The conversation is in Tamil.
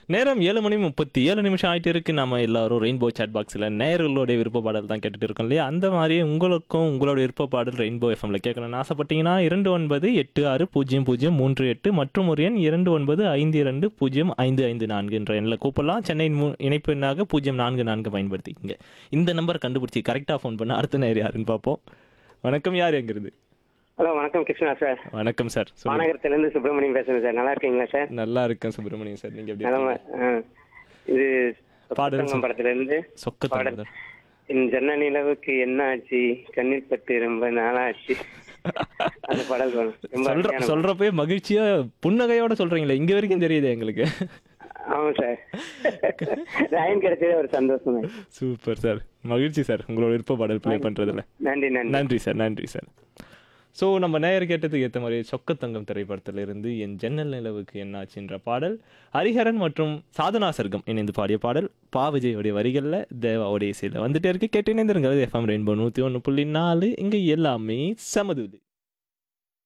நேரம் ஏழு மணி முப்பத்தி ஏழு நிமிஷம் ஆயிட்டு இருக்கு நம்ம எல்லாரும் ரெயின்போ சாட் பாக்ஸில் நேயர்களுடைய விருப்ப பாடல் தான் கேட்டுட்டு இருக்கோம் இல்லையா அந்த மாதிரி உங்களுக்கும் உங்களோட விருப்ப பாடல் ரெயின்போ எஃப்எம்ல கேட்கணும்னு ஆசைப்பட்டீங்கன்னா இரண்டு ஒன்பது எட்டு ஆறு பூஜ்ஜியம் பூஜ்ஜியம் மூன்று எட்டு மற்றும் ஒரு எண் இரண்டு ஒன்பது ஐந்து இரண்டு பூஜ்ஜியம் ஐந்து ஐந்து நான்கு என்ற எண்ணில் கூப்பிடலாம் சென்னை மு- இணைப்பு எண்ணாக பூஜ்ஜியம் நான்கு நான்கு பயன்படுத்திக்கங்க இந்த நம்பர் கண்டுபிடிச்சி கரெக்டாக ஃபோன் பண்ண அடுத்த நேரம் யாருன்னு பார்ப்போம் வணக்கம் யார் எங்கிருந்து ஹலோ வணக்கம் கிருஷ்ணா சார் வணக்கம் சார் சொல்லுங்க. மாநகரத்திலேருந்து சுப்பிரமணியம் பேசுறேன் சார் நல்லா இருக்கீங்களா சார் நல்லா இருக்கேன் சுப்பிரமணியம் சார் நீங்க எப்படி நலமா இருக்கீங்க? ஆ. இது பாடல் சொக்கத்தங்கம் படத்திலிருந்து சொக்க பாடல் தங்குதல். என் ஜன்ன நிலவுக்கு என்ன ஆச்சு கண்ணில் பட்டு ரொம்ப நாளாச்சு அந்த பாடல் வேணும். ரொம்ப சொல்ற அருமையான சொல்றப்பே மகிழ்ச்சியா புன்னகையோட சொல்றீங்களே இங்க வரைக்கும் தெரியுது எங்களுக்கு பாடல். ஆமா சார் லைன் கிடைச்சதே ஒரு சந்தோஷம் தான். சூப்பர் சார் மகிழ்ச்சி சார் உங்களோட விருப்ப பாடல் ப்ளே பண்றதுல நன்றி நன்றி நன்றி சார் நன்றி சார் ஸோ நம்ம நேயர் கேட்டதுக்கு ஏற்ற மாதிரி சொக்கத்தங்கம் திரைப்படத்துல இருந்து என் ஜன்னல் நிலவுக்கு என்னாச்சுன்ற பாடல் ஹரிஹரன் மற்றும் சாதனா சர்க்கம் இணைந்து பாடிய பாடல் பா விஜயோடைய வரிகளில் தேவாவுடைய இசையில் வந்துட்டே இருக்கு கேட்டு இணைந்திருங்க எஃப்எம் ரெயின்போ நூற்றி ஒன்று புள்ளி நாலு இங்கே எல்லாமே சமதுது